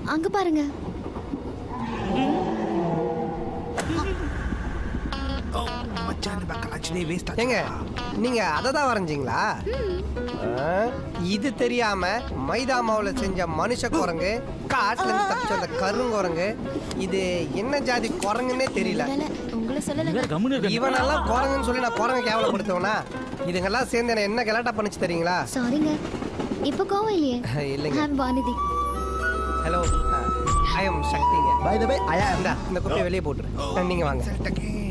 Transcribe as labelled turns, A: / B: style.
A: அங்க பாருங்க
B: மச்சான் பக்கம் ஆச்சுனே வேஸ்ட்
C: ஏங்க நீங்க அதை தான் வரைஞ்சீங்களா ஆ, இது தெரியாம மைதா மாவுல செஞ்ச மனுஷ குரங்கு காட்டுல இருந்து தப்பிச்ச அந்த கருங்குரங்கு இது என்ன ஜாதி குரங்குன்னே தெரியல
A: இல்ல, உங்களை சொல்லல
D: கம்முன்னு இருக்க
C: இவனெல்லாம் குரங்குன்னு சொல்லி நான் குரங்க கேவலப்படுத்துவேனா இதுங்கெல்லாம் சேர்ந்து என்ன என்ன கலாட்டா பண்ணுச்சு தெரியுங்களா
A: சாரிங்க இப்ப கோவம் இல்லையே
C: இல்லைங்க
A: I'm Vanathi
C: hello I am சக்திங்க
E: பை த பை ஐ
C: இந்தா, இந்த குப்பையை வெளியே போட்டுரு நீங்க வாங்க
B: செல்டக்கே